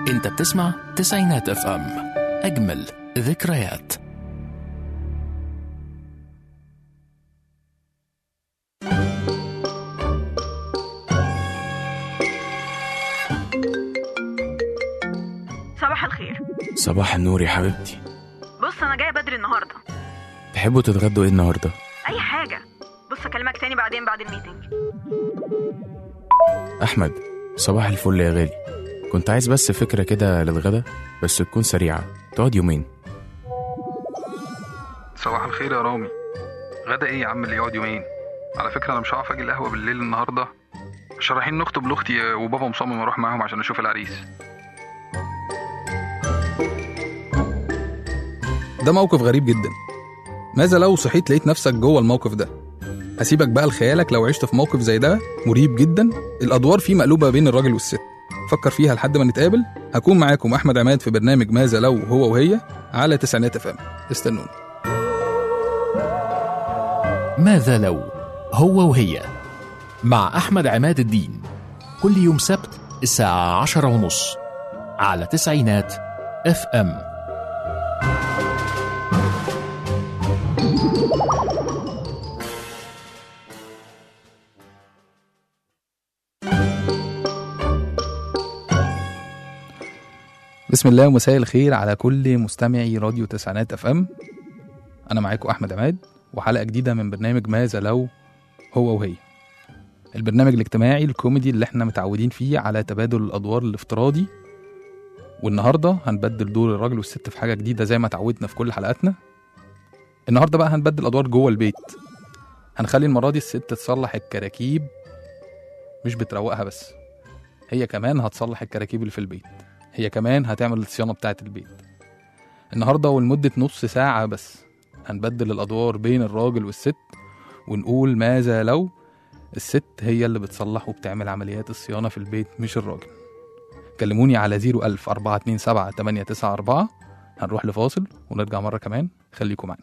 انت بتسمع تسعينات اف ام اجمل ذكريات صباح الخير صباح النور يا حبيبتي بص انا جايه بدري النهارده تحبوا تتغدوا ايه النهارده اي حاجه بص اكلمك تاني بعدين بعد الميتنج احمد صباح الفل يا غالي كنت عايز بس فكره كده للغدا بس تكون سريعه تقعد يومين صباح الخير يا رامي غدا ايه يا عم اللي يقعد يومين على فكره انا مش هعرف اجي القهوه بالليل النهارده عشان رايحين نخطب لاختي وبابا مصمم اروح معاهم عشان اشوف العريس ده موقف غريب جدا ماذا لو صحيت لقيت نفسك جوه الموقف ده هسيبك بقى لخيالك لو عشت في موقف زي ده مريب جدا الادوار فيه مقلوبه بين الراجل والست فكر فيها لحد ما نتقابل هكون معاكم احمد عماد في برنامج ماذا لو هو وهي على تسعينات اف ام استنوني ماذا لو هو وهي مع أحمد عماد الدين كل يوم سبت الساعة عشرة ونص على تسعينات اف ام بسم الله ومساء الخير على كل مستمعي راديو تسعينات اف ام انا معاكم احمد عماد وحلقه جديده من برنامج ماذا لو هو وهي البرنامج الاجتماعي الكوميدي اللي احنا متعودين فيه على تبادل الادوار الافتراضي والنهارده هنبدل دور الراجل والست في حاجه جديده زي ما اتعودنا في كل حلقاتنا النهارده بقى هنبدل ادوار جوه البيت هنخلي المره دي الست تصلح الكراكيب مش بتروقها بس هي كمان هتصلح الكراكيب اللي في البيت هي كمان هتعمل الصيانه بتاعه البيت النهارده ولمده نص ساعه بس هنبدل الادوار بين الراجل والست ونقول ماذا لو الست هي اللي بتصلح وبتعمل عمليات الصيانه في البيت مش الراجل كلموني على 01000 427 894 هنروح لفاصل ونرجع مره كمان خليكم معانا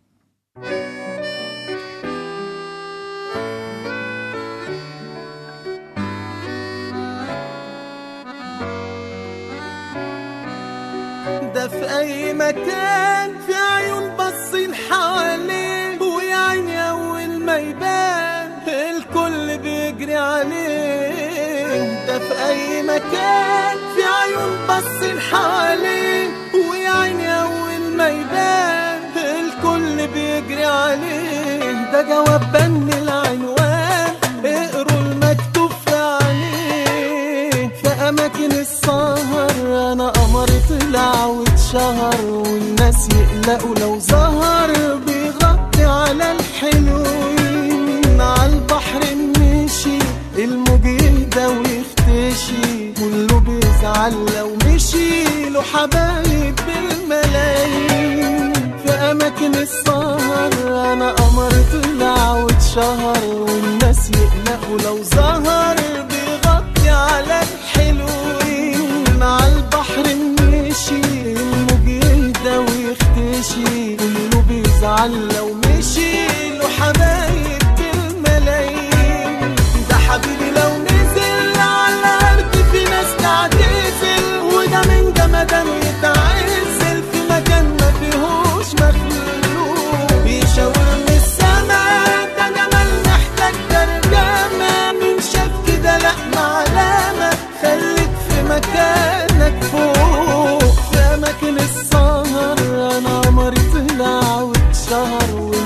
ده في اي مكان في عيون باصين حواليه ويا عيني اول ما يبان الكل بيجري عليه ده في اي مكان في عيون باصين حواليه ويا عيني اول ما يبان الكل بيجري عليه ده جواب بن العنوان اقروا المكتوب في عليه في اماكن السهر انا قمر طلع واتشهر والناس يقلقوا لو ظهر بيغطي على الحلوين على البحر مشي الموج يهدى ويختشي كله بيزعل لو مشي له حبايب بالملايين في اماكن السهر انا قمر طلع واتشهر والناس يقلقوا لو ظهر بيغطي على الحلوين على البحر مشي الموج يهدى ويختشي كله بيزعل لو مشي له حبايب بالملايين ده حبيبي لو نزل على الارض في ناس تعتزل وده من جمدان يتعزل في مكان ما فيهوش مخلوق بيشاور من السما ده جمال محتاج ترجمة من شاف كده لا معلمة خليك في مكانك فوق في أماكن السهر أنا قمري طلع واتشهر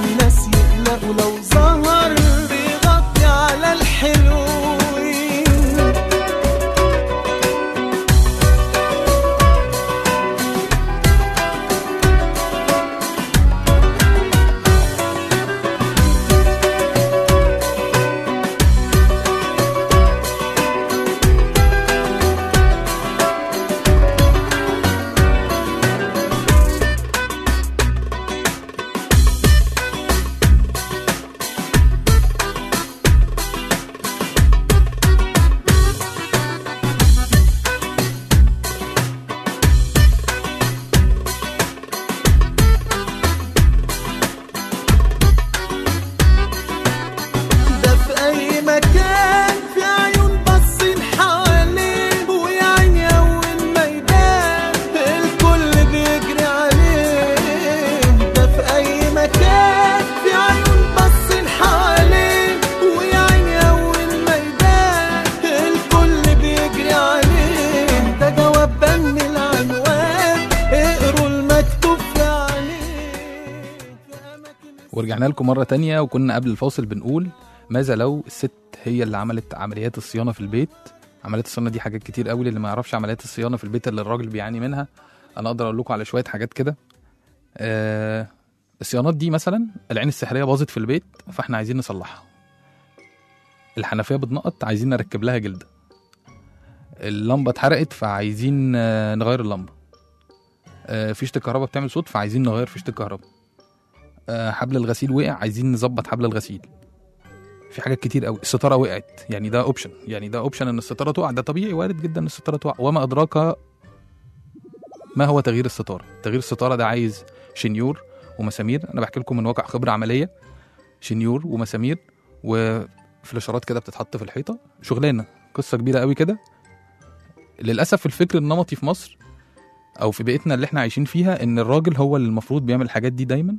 ورجعنا لكم مرة تانية وكنا قبل الفاصل بنقول ماذا لو الست هي اللي عملت عمليات الصيانة في البيت عمليات الصيانة دي حاجات كتير قوي اللي ما يعرفش عمليات الصيانة في البيت اللي الراجل بيعاني منها أنا أقدر أقول لكم على شوية حاجات كده آه الصيانات دي مثلا العين السحرية باظت في البيت فاحنا عايزين نصلحها الحنفية بتنقط عايزين نركب لها جلدة اللمبة اتحرقت فعايزين آه، نغير اللمبة آه، فيشة الكهرباء بتعمل صوت فعايزين نغير فيشة الكهرباء آه، حبل الغسيل وقع عايزين نظبط حبل الغسيل في حاجات كتير قوي الستاره وقعت يعني ده اوبشن يعني ده اوبشن ان الستاره تقع ده طبيعي وارد جدا ان الستاره تقع وما ادراك ما هو تغيير الستاره تغيير الستاره ده عايز شنيور ومسامير انا بحكي لكم من واقع خبره عمليه شنيور ومسامير وفلاشرات كده بتتحط في الحيطه شغلانه قصه كبيره قوي كده للاسف الفكر النمطي في مصر او في بيئتنا اللي احنا عايشين فيها ان الراجل هو اللي المفروض بيعمل الحاجات دي دايما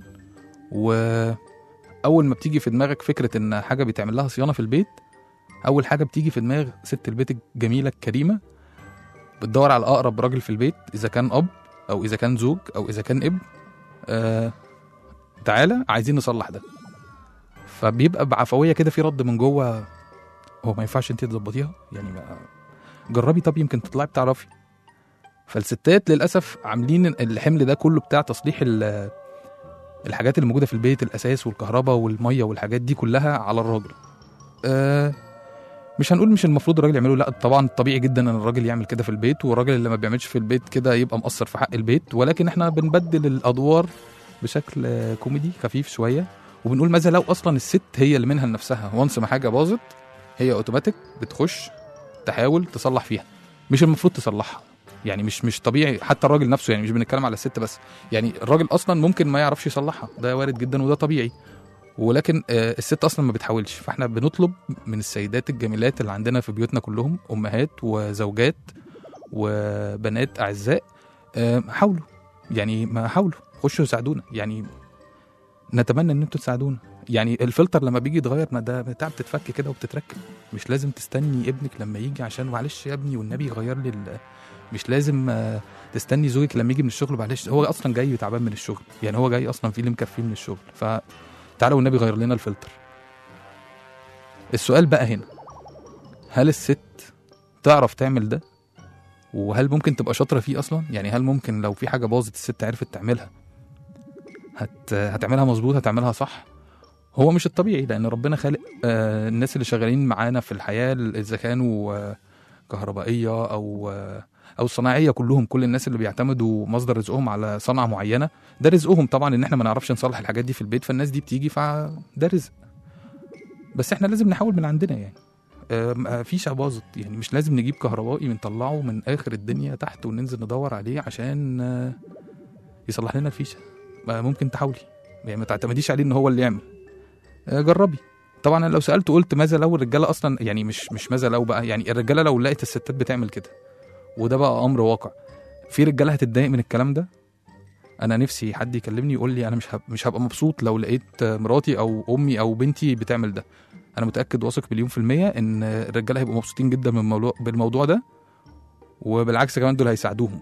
واول ما بتيجي في دماغك فكره ان حاجه بيتعمل لها صيانه في البيت اول حاجه بتيجي في دماغ ست البيت الجميله الكريمه بتدور على اقرب راجل في البيت اذا كان اب او اذا كان زوج او اذا كان ابن آه تعالى عايزين نصلح ده فبيبقى بعفويه كده في رد من جوه هو ما ينفعش انت تظبطيها يعني ما جربي طب يمكن تطلعي بتعرفي فالستات للاسف عاملين الحمل ده كله بتاع تصليح ال- الحاجات اللي موجوده في البيت الاساس والكهرباء والميه والحاجات دي كلها على الراجل أه مش هنقول مش المفروض الراجل يعمله لا طبعا طبيعي جدا ان الراجل يعمل كده في البيت والراجل اللي ما بيعملش في البيت كده يبقى مقصر في حق البيت ولكن احنا بنبدل الادوار بشكل آه، كوميدي خفيف شويه وبنقول ماذا لو اصلا الست هي اللي منها لنفسها وانس ما حاجه باظت هي اوتوماتيك بتخش تحاول تصلح فيها مش المفروض تصلحها يعني مش مش طبيعي حتى الراجل نفسه يعني مش بنتكلم على الست بس يعني الراجل اصلا ممكن ما يعرفش يصلحها ده وارد جدا وده طبيعي ولكن آه، الست اصلا ما بتحاولش فاحنا بنطلب من السيدات الجميلات اللي عندنا في بيوتنا كلهم امهات وزوجات وبنات اعزاء آه، حاولوا يعني ما حاولوا خشوا ساعدونا يعني نتمنى ان انتوا تساعدونا يعني الفلتر لما بيجي يتغير ما ده بتاع بتتفك كده وبتتركب مش لازم تستني ابنك لما يجي عشان معلش يا ابني والنبي يغير لي ال- مش لازم آه، تستني زوجك لما يجي من الشغل معلش هو اصلا جاي تعبان من الشغل يعني هو جاي اصلا في اللي مكفيه من الشغل فتعالوا والنبي غير لنا الفلتر السؤال بقى هنا هل الست تعرف تعمل ده وهل ممكن تبقى شاطره فيه اصلا يعني هل ممكن لو في حاجه باظت الست عرفت تعملها هت... هتعملها مظبوط هتعملها صح هو مش الطبيعي لان ربنا خالق آه الناس اللي شغالين معانا في الحياه اذا كانوا آه كهربائيه او آه او صناعيه كلهم كل الناس اللي بيعتمدوا مصدر رزقهم على صنعه معينه ده رزقهم طبعا ان احنا ما نعرفش نصلح الحاجات دي في البيت فالناس دي بتيجي فده رزق بس احنا لازم نحاول من عندنا يعني آه، ما فيش باظت يعني مش لازم نجيب كهربائي بنطلعه من اخر الدنيا تحت وننزل ندور عليه عشان آه، يصلح لنا الفيشه ما ممكن تحاولي يعني ما تعتمديش عليه ان هو اللي يعمل آه، جربي طبعا أنا لو سالت قلت ماذا لو الرجاله اصلا يعني مش مش ماذا لو بقى يعني الرجاله لو لقيت الستات بتعمل كده وده بقى امر واقع في رجاله هتتضايق من الكلام ده انا نفسي حد يكلمني يقول لي انا مش هب... مش هبقى مبسوط لو لقيت مراتي او امي او بنتي بتعمل ده انا متاكد واثق مليون في الميه ان الرجاله هيبقوا مبسوطين جدا من الموضوع بالموضوع ده وبالعكس كمان دول هيساعدوهم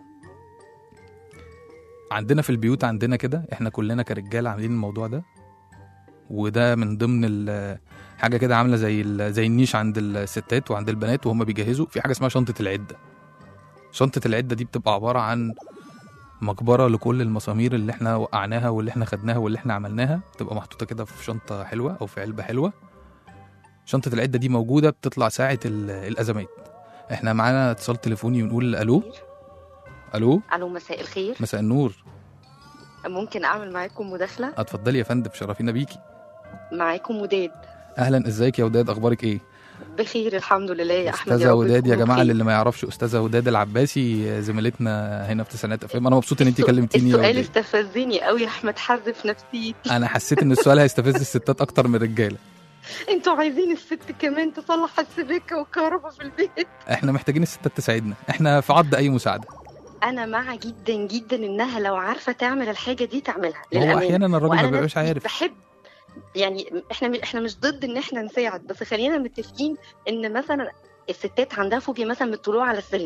عندنا في البيوت عندنا كده احنا كلنا كرجاله عاملين الموضوع ده وده من ضمن ال- حاجه كده عامله زي ال- زي النيش عند الستات وعند البنات وهم بيجهزوا في حاجه اسمها شنطه العده شنطه العده دي بتبقى عباره عن مقبره لكل المسامير اللي احنا وقعناها واللي احنا خدناها واللي احنا عملناها بتبقى محطوطه كده في شنطه حلوه او في علبه حلوه شنطه العده دي موجوده بتطلع ساعه ال- الازمات احنا معانا اتصال تليفوني ونقول الو الو الو مساء الخير مساء النور ممكن اعمل معاكم مداخله اتفضلي يا فندم شرفينا بيكي معاكم وداد اهلا ازيك يا وداد اخبارك ايه بخير الحمد لله يا احمد استاذه رب وداد يا تكونوا جماعه بخير. اللي ما يعرفش استاذه وداد العباسي زميلتنا هنا في تسعينات افلام انا مبسوط ان انت كلمتيني يا السؤال وداد. استفزني قوي يا احمد حذف نفسيتي انا حسيت ان السؤال هيستفز الستات اكتر من الرجاله انتوا عايزين الست كمان تصلح السباكه والكهرباء في البيت احنا محتاجين الستات تساعدنا احنا في عض اي مساعده انا مع جدا جدا انها لو عارفه تعمل الحاجه دي تعملها هو للأمانة. احيانا الراجل وأنا ما بيبقاش نفسي عارف بحب يعني احنا احنا مش ضد ان احنا نساعد بس خلينا متفقين ان مثلا الستات عندها فوبيا مثلا من الطلوع على السلم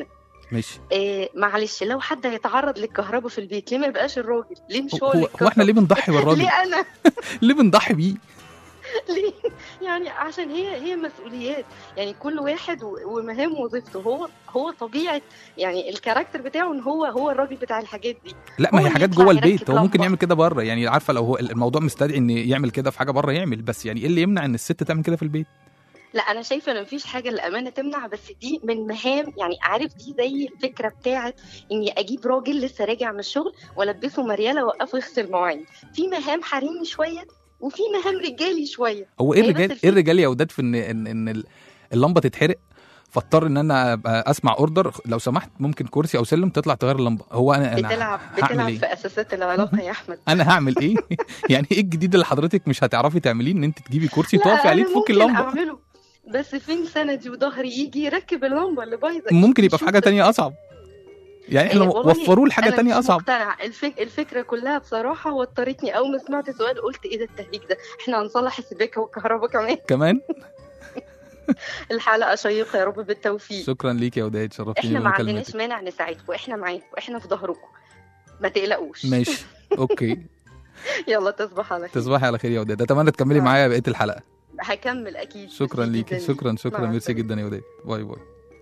ماشي إيه معلش لو حد هيتعرض للكهرباء في البيت ليه ما يبقاش الراجل ليه مش هو, هو, اللي هو احنا ليه بنضحي بالراجل ليه انا ليه بنضحي بيه ليه يعني عشان هي هي مسؤوليات يعني كل واحد و- ومهام وظيفته هو هو طبيعه يعني الكاركتر بتاعه ان هو هو الراجل بتاع الحاجات دي لا ما هو هي اللي حاجات يطلع جوه يركب البيت هو ممكن لمبة. يعمل كده بره يعني عارفه لو هو الموضوع مستدعي ان يعمل كده في حاجه بره يعمل بس يعني ايه اللي يمنع ان الست تعمل كده في البيت لا انا شايفه ان مفيش حاجه الامانه تمنع بس دي من مهام يعني عارف دي زي الفكره بتاعت اني اجيب راجل لسه راجع من الشغل والبسه مرياله واوقفه يغسل مواعين في مهام حريمي شويه وفي مهام رجالي شويه هو ايه هي بس الرجال ايه الفكرة- الرجال يا وداد في ان ان, إن ال- اللمبه تتحرق فاضطر ان انا ابقى اسمع اوردر لو سمحت ممكن كرسي او سلم تطلع تغير اللمبه هو انا انا بتلعب هعمل بتلعب إيه؟ في اساسات العلاقه يا احمد انا هعمل ايه يعني ايه الجديد اللي حضرتك مش هتعرفي تعمليه ان انت تجيبي كرسي لا، تقفي عليه أنا تفكي ممكن اللمبه اعمله بس فين سندي وظهري يجي يركب اللمبه اللي بايظه ممكن يبقى في يشوف حاجه تانية اصعب يعني احنا إيه، والله وفروا لي حاجه أنا تانية مش اصعب مقتنعة الفك... الفكرة كلها بصراحة وترتني أول ما سمعت سؤال قلت إيه ده التهليك ده إحنا هنصلح السباكة والكهرباء كمان كمان الحلقة شيقة يا رب بالتوفيق شكرا ليك يا وداد شرفتيني إحنا ما عندناش بمكالمتك مانع نساعدكم إحنا معاكم إحنا في ظهركم ما تقلقوش ماشي اوكي يلا تصبح على خير تصبحي على خير يا وداد اتمنى تكملي مع معايا بقيه الحلقه هكمل أكيد شكرا ميرسي ليكي جداً شكرا ليك. شكرا مع ميرسي السلامة. جدا يا وداد باي باي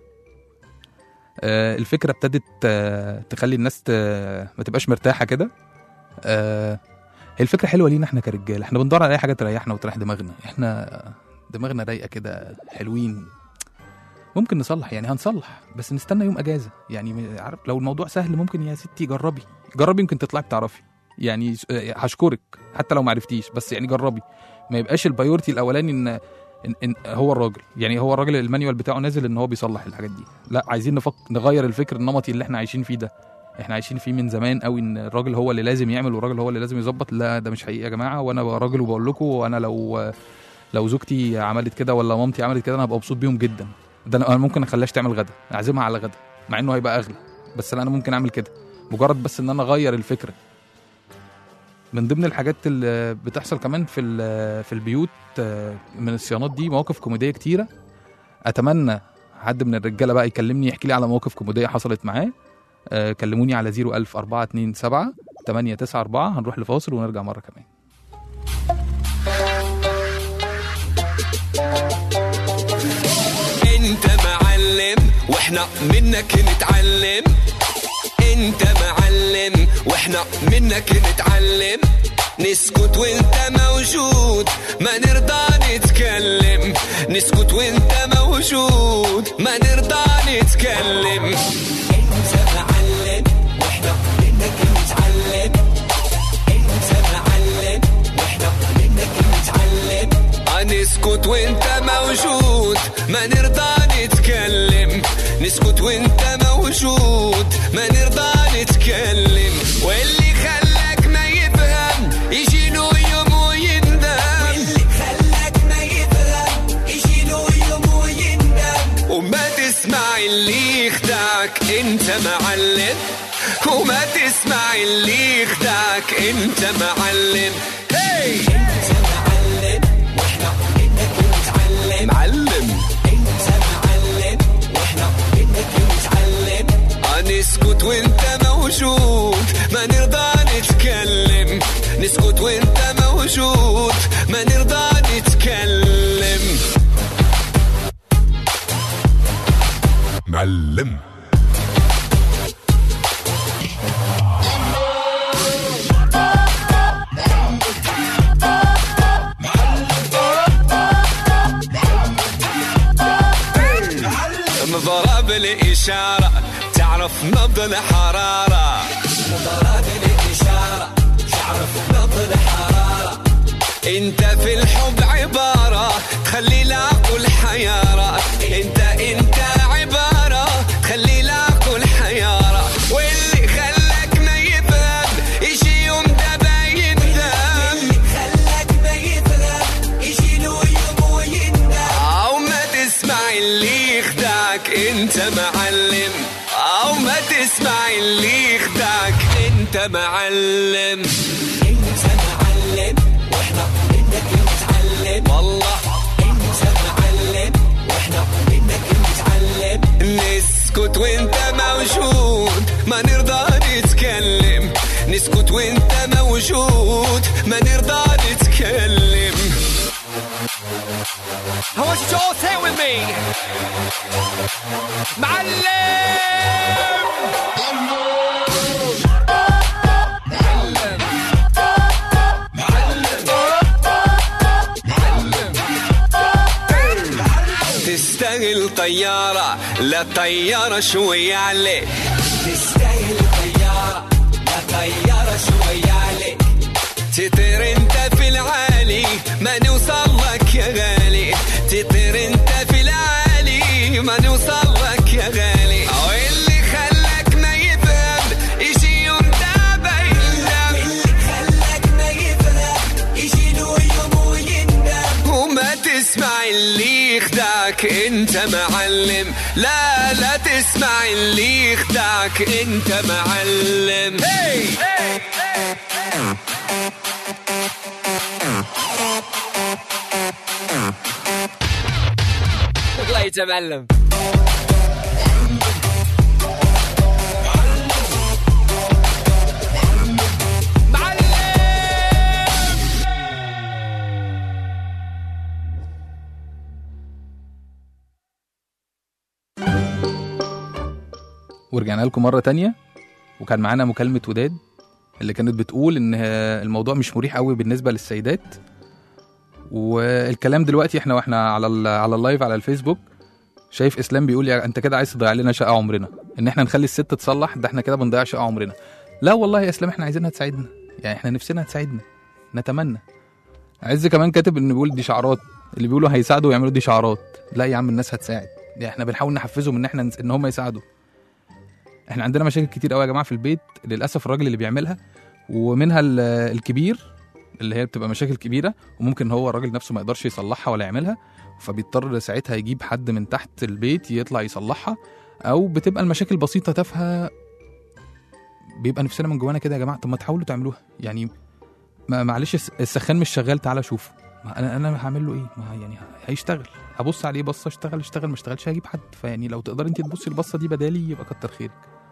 آه الفكره ابتدت آه تخلي الناس ت... ما تبقاش مرتاحه كده آه هي الفكره حلوه لينا احنا كرجاله احنا بندور على اي حاجه تريحنا وتريح دماغنا احنا دماغنا رايقه كده حلوين ممكن نصلح يعني هنصلح بس نستنى يوم اجازه يعني م- عارف لو الموضوع سهل ممكن يا ستي جربي جربي يمكن تطلعي بتعرفي يعني س- آه، هشكرك حتى لو ما عرفتيش بس يعني جربي ما يبقاش البايورتي الاولاني ان إن, إن هو الراجل يعني هو الراجل المانيوال بتاعه نازل ان هو بيصلح الحاجات دي لا عايزين نفك نغير الفكر النمطي اللي احنا عايشين فيه ده احنا عايشين فيه من زمان قوي ان الراجل هو اللي لازم يعمل والراجل هو اللي لازم يظبط لا ده مش حقيقي يا جماعه وانا راجل وبقول لكم وانا لو لو زوجتي عملت كده ولا مامتي عملت كده انا هبقى مبسوط بيهم جدا ده انا أنا ممكن اخليهاش تعمل غدا اعزمها على غدا مع انه هيبقى اغلى بس لا انا ممكن اعمل كده مجرد بس ان انا اغير الفكره من ضمن الحاجات اللي بتحصل كمان في ال- في البيوت آه، من الصيانات دي مواقف كوميديه كتيره اتمنى حد من الرجاله بقى يكلمني يحكي لي على مواقف كوميديه حصلت معاه آه، كلموني على 01000 427 894 هنروح لفاصل ونرجع مره كمان انت معلم واحنا منك نتعلم انت معلم واحنا منك نتعلم نسكت وانت موجود ما نرضى نتكلم نسكت وانت موجود ما نرضى نتكلم انت معلم واحنا منك نتعلم انت معلم واحنا منك نتعلم نسكت وانت موجود ما نرضى نتكلم نسكت وانت موجود ما نرضى نتكلم واللي خلاك ما يفهم يجي له يوم ويندم واللي خلاك ما يفهم يجي له يوم ويندم وما تسمع اللي يخدعك انت معلم وما تسمع اللي يخدعك انت معلم هي انت معلم واحنا منك نتعلم معلم انت معلم واحنا منك نتعلم نسكت وانت موجود ما نرضى نتكلم نسكت وانت موجود ما نرضى نتكلم معلم مضرب الإشارة تعرف نبض الحرارة مضرب الإشارة تعرف نبض الحرارة انت في الحب عبارة تخلي العقل حيارة انت انت عبارة تخلي العقل حيارة واللي خلاك ما يفهم يجي يوم ده بايندم خلاك ما يفهم يجي له يوم ويندم او ما تسمع اللي يخدعك انت معلم او ما تسمع اللي يخدعك انت معلم انت معلم واحنا منك نتعلم والله انت معلم واحنا منك نتعلم نسكت نسكت وانت موجود ما نرضى نتكلم نسكت وانت موجود ما نرضى نتكلم I want you to all say it with me تستاهل طيارة لا طيارة شوية عليك تستاهل طيارة لا طيارة شوية عليك تطير انت في العالي ما نوصل لك يا غالي تطير انت في العالي ما نوصل لك يا غالي واللي خلاك ما يفهم يجي يوم تابع يندم اللي خلاك ما يفهم يجي له يوم ويندم وما تسمع اللي يخدعك انت معلم لا لا تسمع اللي يخدعك انت معلم hey! الله يتمعلم ورجعنا لكم مرة تانية وكان معانا مكالمة وداد اللي كانت بتقول ان الموضوع مش مريح قوي بالنسبة للسيدات والكلام دلوقتي احنا واحنا على ال على اللايف على الفيسبوك شايف اسلام بيقول يا انت كده عايز تضيع لنا شقه عمرنا ان احنا نخلي الست تصلح ده احنا كده بنضيع شقه عمرنا لا والله يا اسلام احنا عايزينها تساعدنا يعني احنا نفسنا تساعدنا نتمنى عز كمان كاتب ان بيقول دي شعارات اللي بيقولوا هيساعدوا ويعملوا دي شعارات لا يا عم الناس هتساعد يعني احنا بنحاول نحفزهم ان احنا ان هم يساعدوا احنا عندنا مشاكل كتير قوي يا جماعه في البيت للاسف الراجل اللي بيعملها ومنها ال- الكبير اللي هي بتبقى مشاكل كبيره وممكن هو الراجل نفسه ما يقدرش يصلحها ولا يعملها فبيضطر ساعتها يجيب حد من تحت البيت يطلع يصلحها او بتبقى المشاكل بسيطه تافهه بيبقى نفسنا من جوانا كده يا جماعه طب ما تحاولوا تعملوها يعني ما معلش الس- السخان مش شغال تعالى شوف ما انا انا هعمل له ايه ما يعني هيشتغل هبص عليه بصه اشتغل اشتغل ما اشتغلش هجيب حد فيعني لو تقدر انت تبصي البصه دي بدالي يبقى كتر خيرك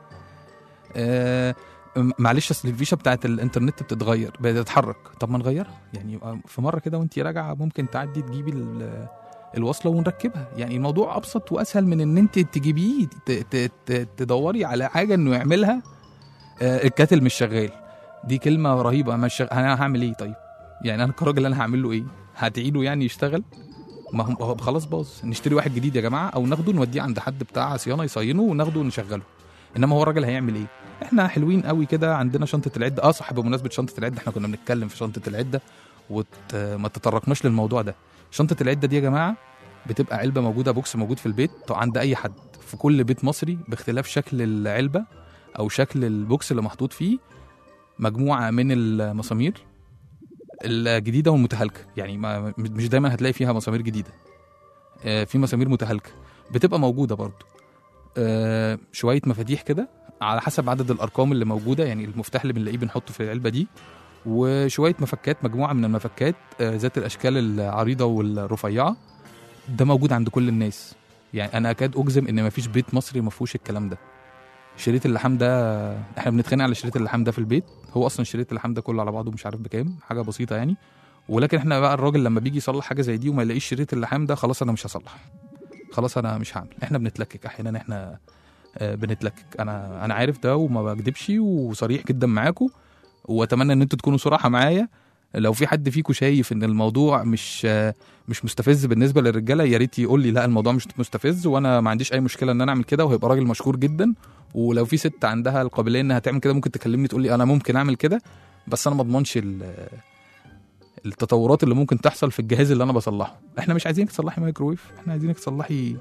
آه م- معلش اصل الفيشه بتاعت الانترنت بتتغير بتتحرك طب ما نغيرها يعني يبقى في مره كده وانت راجعه ممكن تعدي تجيبي ال- الوصله ونركبها يعني الموضوع ابسط واسهل من ان انت تجيبيه ت- ت- ت- تدوري على حاجه انه يعملها آه، الكاتل مش شغال دي كلمه رهيبه مش شغ... انا هعمل ايه طيب يعني انا كراجل انا هعمل له ايه هتعيده يعني يشتغل ما هم هو خلاص باظ نشتري واحد جديد يا جماعه او ناخده نوديه عند حد بتاع صيانه يصينه وناخده ونشغله انما هو الراجل هيعمل ايه احنا حلوين قوي كده عندنا شنطه العده اه صح بمناسبه شنطه العده احنا كنا بنتكلم في شنطه العده وما تطرقناش للموضوع ده شنطه العده دي يا جماعه بتبقى علبه موجوده بوكس موجود في البيت عند اي حد في كل بيت مصري باختلاف شكل العلبه او شكل البوكس اللي محطوط فيه مجموعه من المسامير الجديده والمتهالكه يعني ما مش دايما هتلاقي فيها مسامير جديده آه، في مسامير متهالكه بتبقى موجوده برضو آه، شويه مفاتيح كده على حسب عدد الارقام اللي موجوده يعني المفتاح اللي بنلاقيه بنحطه في العلبه دي وشويه مفكات مجموعه من المفكات آه، ذات الاشكال العريضه والرفيعه ده موجود عند كل الناس يعني انا اكاد اجزم ان مفيش بيت مصري ما فيهوش الكلام ده شريط اللحام ده احنا بنتخانق على شريط اللحام ده في البيت هو اصلا شريط اللحام ده كله على بعضه مش عارف بكام حاجه بسيطه يعني ولكن احنا بقى الراجل لما بيجي يصلح حاجه زي دي وما يلاقيش شريط اللحام ده خلاص انا مش هصلح خلاص انا مش هعمل احنا بنتلكك احيانا احنا آه، بنتلكك انا انا عارف ده وما بكدبش وصريح جدا معاكم واتمنى ان انتوا تكونوا صراحه معايا لو في حد فيكم شايف ان الموضوع مش آه، مش مستفز بالنسبه للرجاله يا ريت يقول لي لا الموضوع مش مستفز وانا ما عنديش اي مشكله ان انا اعمل كده وهيبقى راجل مشكور جدا ولو في ست عندها القابليه انها تعمل كده ممكن تكلمني تقول لي انا ممكن اعمل كده بس انا ما اضمنش ال- التطورات اللي ممكن تحصل في الجهاز اللي انا بصلحه احنا مش عايزينك تصلحي مايكرويف احنا عايزينك تصلحي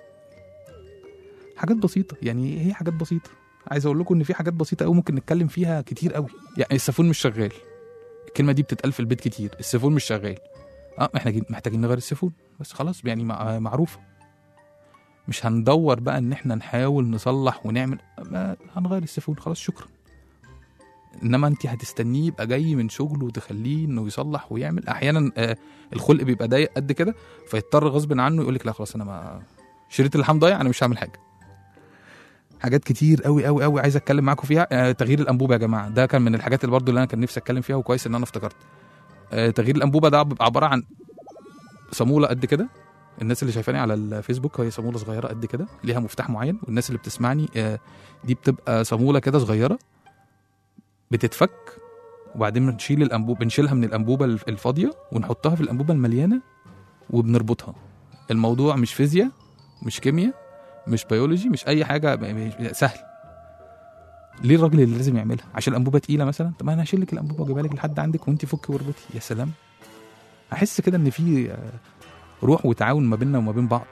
حاجات بسيطه يعني هي حاجات بسيطه عايز اقول لكم ان في حاجات بسيطه قوي ممكن نتكلم فيها كتير قوي يعني السافون مش شغال الكلمه دي بتتقال في البيت كتير السيفون مش شغال اه احنا جي- محتاجين نغير السيفون بس خلاص يعني مع- معروفه مش هندور بقى ان احنا نحاول نصلح ونعمل ما هنغير السيفون خلاص شكرا انما انت هتستنيه يبقى جاي من شغله وتخليه انه يصلح ويعمل احيانا آه الخلق بيبقى ضيق قد كده فيضطر غصب عنه يقول لك لا خلاص انا ما شريط اللحام ضايع انا مش هعمل حاجه حاجات كتير قوي قوي قوي عايز اتكلم معاكم فيها آه تغيير الانبوبه يا جماعه ده كان من الحاجات اللي برضو اللي انا كان نفسي اتكلم فيها وكويس ان انا افتكرت آه تغيير الانبوبه ده بيبقى عباره عن صاموله قد كده الناس اللي شايفاني على الفيسبوك هي صاموله صغيره قد كده ليها مفتاح معين والناس اللي بتسمعني آه دي بتبقى صاموله كده صغيره بتتفك وبعدين بنشيل الانبوبه بنشيلها من الانبوبه الف- الفاضيه ونحطها في الانبوبه المليانه وبنربطها الموضوع مش فيزياء مش كيمياء مش بيولوجي مش اي حاجه ب- ب- سهل ليه الراجل اللي لازم يعملها عشان الانبوبه تقيله مثلا طب انا هشيل لك الانبوبه واجيبها لك لحد عندك وانت فكي واربطي يا سلام احس كده ان في آه، روح وتعاون ما بيننا وما بين بعض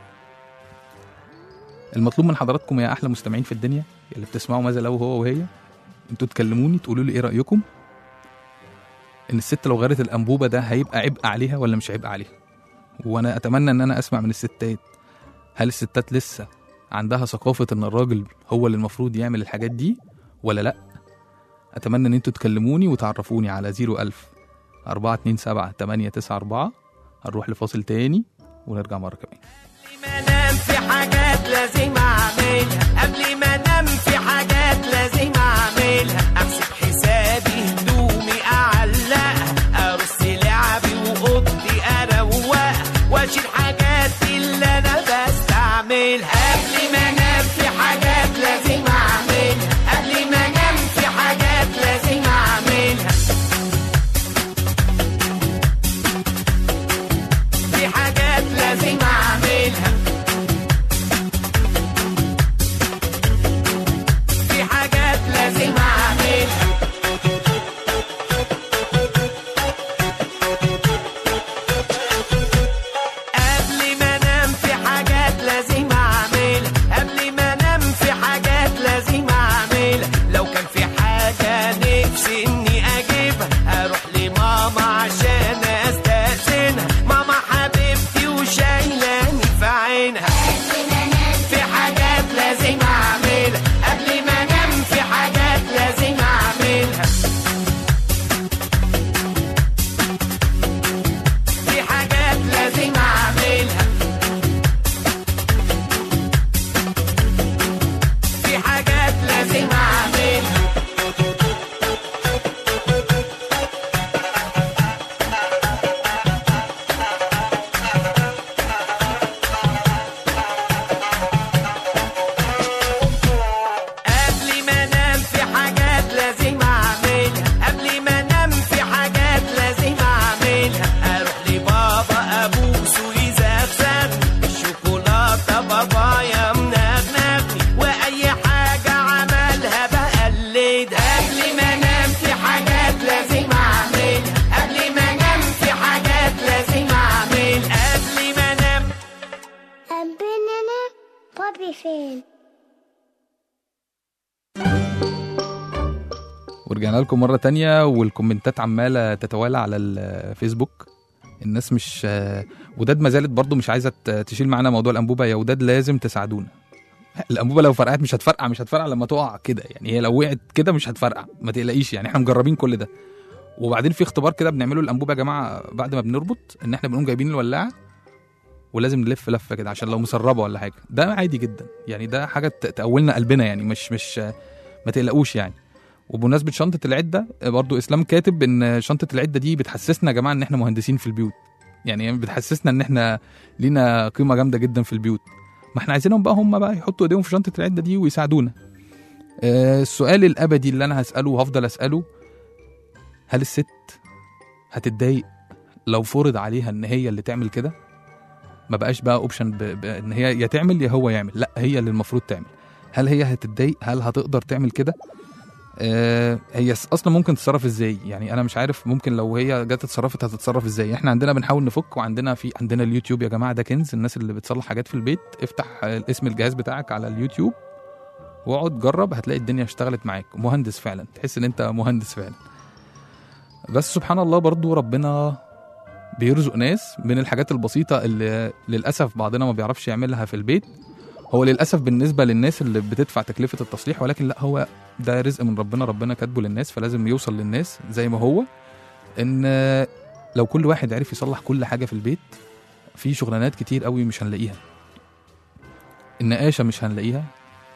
المطلوب من حضراتكم يا احلى مستمعين في الدنيا اللي بتسمعوا ماذا لو هو وهي انتوا تكلموني تقولوا لي ايه رايكم ان الست لو غيرت الانبوبه ده هيبقى عبء عليها ولا مش عبء عليها وانا اتمنى ان انا اسمع من الستات هل الستات لسه عندها ثقافه ان الراجل هو اللي المفروض يعمل الحاجات دي ولا لا اتمنى ان انتوا تكلموني وتعرفوني على 01000 427 894 هنروح لفاصل تاني ونرجع مره كمان ما انام في حاجات لازم اعملها قبل ما انام في حاجات لازم اعملها احسب حسابي هدومي اعلقها ارص لعبي واوضتي اروقها واشيل حاجات اللي انا بستعملها قبل ما انام في حاجات لازم اعملها قبل ما انام في حاجات لازم اعملها في حاجات لازم اعملها في حاجات لازم اعملها قبل ما انام في حاجات لازم اعملها قبل ما انام في حاجات لازم اعملها لو كان في حاجة نفسي اني اجيبها اروح لماما عشان استأذنها ماما حبيبتي وشايلاني في عينها في حاجات لازم اعملها قبل ما انام في حاجات لازم اعملها في حاجات لازم اعملها في حاجات لازم اعملها قبل ما انام في حاجات لازم اعملها قبل ما انام في حاجات لازم اعملها اروح لبابا ابوسه يزغزغ الشوكولاته بابايا منغنغني واي حاجه عملها بقلدها قبل ما انام في حاجات لازم اعملها قبل ما انام في حاجات لازم اعملها قبل ما انام أبننا بابي فين ورجعنا لكم مرة تانية والكومنتات عمالة تتوالى على الفيسبوك الناس مش وداد ما زالت برضو مش عايزة ت- تشيل معانا موضوع الأنبوبة يا وداد لازم تساعدونا الأنبوبة لو فرقعت مش هتفرقع مش هتفرقع لما تقع كده يعني هي لو وقعت كده مش هتفرقع ما تقلقيش يعني احنا مجربين كل ده وبعدين في اختبار كده بنعمله الأنبوبة يا جماعة بعد ما بنربط إن احنا بنقوم جايبين الولاعة ولازم نلف لفة كده عشان لو مسربة ولا حاجة ده عادي جدا يعني ده حاجة ت- تقولنا قلبنا يعني مش مش ما تقلقوش يعني وبمناسبه شنطه العده برضو اسلام كاتب ان شنطه العده دي بتحسسنا يا جماعه ان احنا مهندسين في البيوت يعني بتحسسنا ان احنا لينا قيمه جامده جدا في البيوت ما احنا عايزينهم بقى هم بقى يحطوا ايديهم في شنطه العده دي ويساعدونا آه، السؤال الابدي اللي انا هساله وهفضل اساله هل الست هتتضايق لو فرض عليها ان هي اللي تعمل كده ما بقاش بقى اوبشن ب... ب... ان هي يا تعمل يا هو يعمل لا هي اللي المفروض تعمل هل هي هتتضايق هل هتقدر تعمل كده آه، هي س- اصلا ممكن تتصرف ازاي يعني انا مش عارف ممكن لو هي جت اتصرفت هتتصرف ازاي احنا عندنا بنحاول نفك وعندنا في عندنا اليوتيوب يا جماعه ده كنز الناس اللي بتصلح حاجات في البيت افتح آه، اسم الجهاز بتاعك على اليوتيوب واقعد جرب هتلاقي الدنيا اشتغلت معاك مهندس فعلا تحس ان انت مهندس فعلا بس سبحان الله برضو ربنا بيرزق ناس من الحاجات البسيطة اللي للأسف بعضنا ما بيعرفش يعملها في البيت هو للأسف بالنسبة للناس اللي بتدفع تكلفة التصليح ولكن لا هو ده رزق من ربنا ربنا كاتبه للناس فلازم يوصل للناس زي ما هو ان لو كل واحد عرف يصلح كل حاجه في البيت في شغلانات كتير قوي مش هنلاقيها النقاشه مش هنلاقيها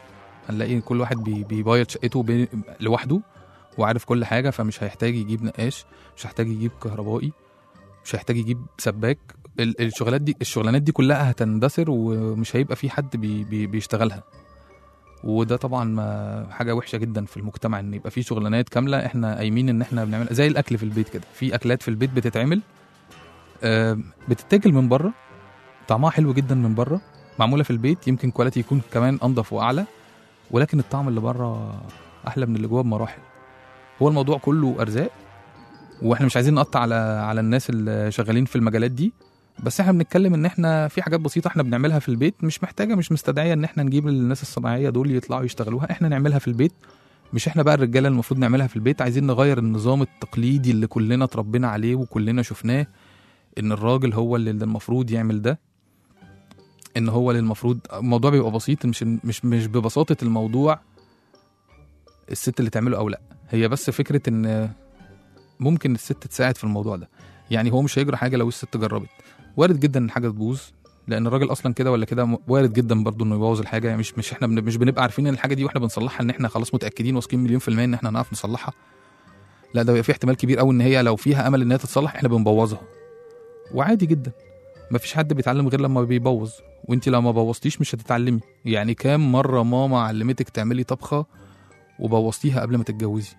هنلاقي كل واحد بي- بيبيض شقته بي- لوحده وعارف كل حاجه فمش هيحتاج يجيب نقاش مش هيحتاج يجيب كهربائي مش هيحتاج يجيب سباك ال- الشغلات دي الشغلانات دي كلها هتندثر ومش هيبقى في حد بي بي بيشتغلها وده طبعا ما حاجه وحشه جدا في المجتمع ان يبقى في شغلانات كامله احنا قايمين ان احنا بنعمل زي الاكل في البيت كده في اكلات في البيت بتتعمل آه، بتتاكل من بره طعمها حلو جدا من بره معموله في البيت يمكن كواليتي يكون كمان انضف واعلى ولكن الطعم اللي بره احلى من اللي جوه بمراحل هو الموضوع كله ارزاق واحنا مش عايزين نقطع على على الناس اللي شغالين في المجالات دي بس احنا بنتكلم ان احنا في حاجات بسيطه احنا بنعملها في البيت مش محتاجه مش مستدعيه ان احنا نجيب الناس الصناعيه دول يطلعوا يشتغلوها احنا نعملها في البيت مش احنا بقى الرجاله المفروض نعملها في البيت عايزين نغير النظام التقليدي اللي كلنا اتربينا عليه وكلنا شفناه ان الراجل هو اللي اللي المفروض يعمل ده ان هو اللي المفروض الموضوع بيبقى بسيط مش مش مش ببساطه الموضوع الست اللي تعمله او لا هي بس فكره ان ممكن الست تساعد في الموضوع ده يعني هو مش هيجرى حاجه لو الست جربت وارد جدا ان حاجه تبوظ لان الراجل اصلا كده ولا كده م- وارد جدا برضه انه يبوظ الحاجه يعني مش مش احنا بن- مش بنبقى عارفين ان الحاجه دي واحنا بنصلحها ان احنا خلاص متاكدين واثقين مليون في الميه ان احنا هنعرف نصلحها لا ده بيبقى في احتمال كبير قوي ان هي لو فيها امل ان هي تتصلح احنا بنبوظها وعادي جدا مفيش حد بيتعلم غير لما بيبوظ وانت لو ما بوظتيش مش هتتعلمي يعني كام مره ماما علمتك تعملي طبخه وبوظتيها قبل ما تتجوزي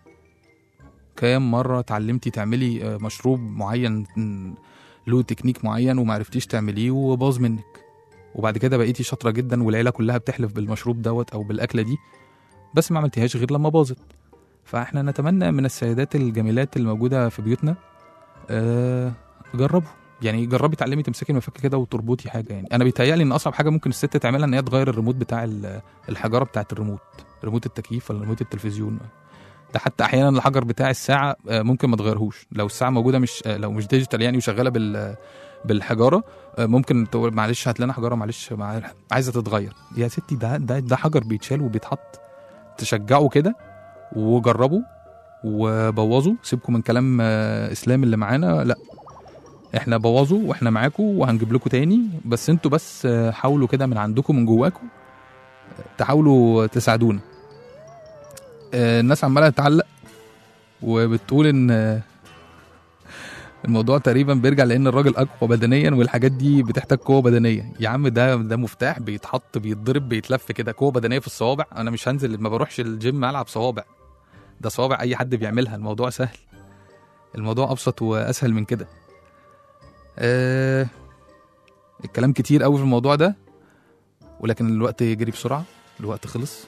كام مره اتعلمتي تعملي آه، مشروب معين م، له تكنيك معين وما عرفتيش تعمليه وباظ منك وبعد كده بقيتي شاطره جدا والعيله كلها بتحلف بالمشروب دوت او بالاكله دي بس ما عملتيهاش غير لما باظت فاحنا نتمنى من السيدات الجميلات الموجوده في بيوتنا آه جربوا يعني جربي تعلمي تمسكي المفك كده وتربطي حاجه يعني انا بيتهيألي ان اصعب حاجه ممكن الست تعملها ان هي تغير الريموت بتاع ال- الحجاره بتاعه الريموت ريموت التكييف ولا ريموت التلفزيون ده حتى احيانا الحجر بتاع الساعه آه، ممكن ما تغيرهوش لو الساعه موجوده مش آه، لو مش ديجيتال يعني وشغاله بال بالحجاره آه، ممكن تقول معلش هات لنا حجاره معلش مع- عايزه تتغير يا ستي ده ده ده حجر بيتشال وبيتحط تشجعوا كده وجربوا وبوظوا سيبكم من كلام آه، اسلام اللي معانا لا احنا بوظوا واحنا معاكم وهنجيب لكم تاني بس انتوا بس آه، حاولوا كده من عندكم من جواكم آه، تحاولوا تساعدونا آه، الناس عماله تتعلق وبتقول ان آه، الموضوع تقريبا بيرجع لان الراجل اقوى بدنيا والحاجات دي بتحتاج قوه بدنيه يا عم ده ده مفتاح بيتحط بيتضرب بيتلف كده قوه بدنيه في الصوابع انا مش هنزل ما بروحش الجيم العب صوابع ده صوابع اي حد بيعملها الموضوع سهل الموضوع ابسط واسهل من كده آه الكلام كتير قوي في الموضوع ده ولكن الوقت جري بسرعه الوقت خلص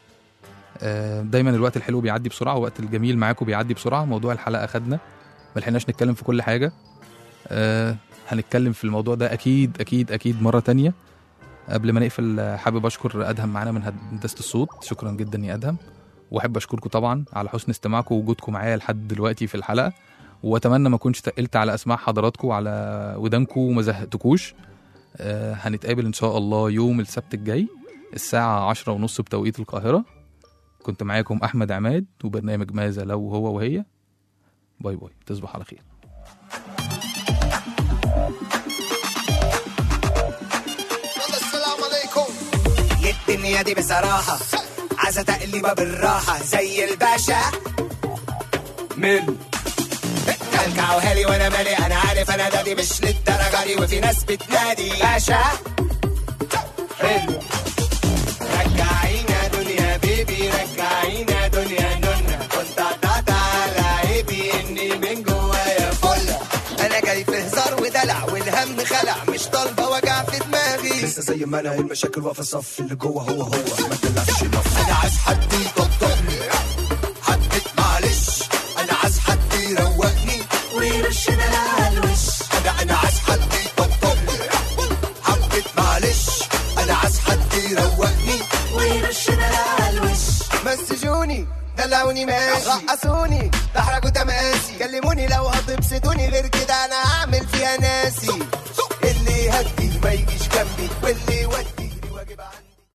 آه دايما الوقت الحلو بيعدي بسرعه والوقت الجميل معاكم بيعدي بسرعه موضوع الحلقه خدنا ما لحقناش نتكلم في كل حاجه آه هنتكلم في الموضوع ده اكيد اكيد اكيد مره تانية قبل ما نقفل آه، حابب اشكر ادهم معانا من هندسه الصوت شكرا جدا يا ادهم واحب اشكركم طبعا على حسن استماعكم ووجودكم معايا لحد دلوقتي في الحلقه واتمنى ما اكونش تقلت على اسماع حضراتكم وعلى ودانكم وما زهقتكوش آه هنتقابل ان شاء الله يوم السبت الجاي الساعه عشرة ونص بتوقيت القاهره كنت معاكم احمد عماد وبرنامج ماذا لو هو وهي باي باي تصبح على خير السلام عليكم يا الدنيا دي بصراحة عايزة تقليبة بالراحة زي الباشا من كلكع وهالي وانا مالي انا عارف انا دادي مش للدرجة دي وفي ناس بتنادي باشا حلو رجعينا دنيا بيبي رجعينا دنيا نونا كنت قطعت على عيبي اني من جوايا فلة انا جاي في هزار ودلع والهم خلع مش طالبة وجع في دماغي لسه زي ما انا والمشاكل واقفة الصف اللي جوه هو هو ما تلعبش نف انا عايز حد يطبطبني حبة معلش انا عايز حد يروقني ويرش على الوش انا انا عايز حد يطبطبني حبة معلش انا عايز حد يروقني ويرش على الوش مسجوني دلعوني ماشي رقصوني تحرجوا تماسي كلموني لو هتبسطوني غير كده انا هعمل فيها ناسي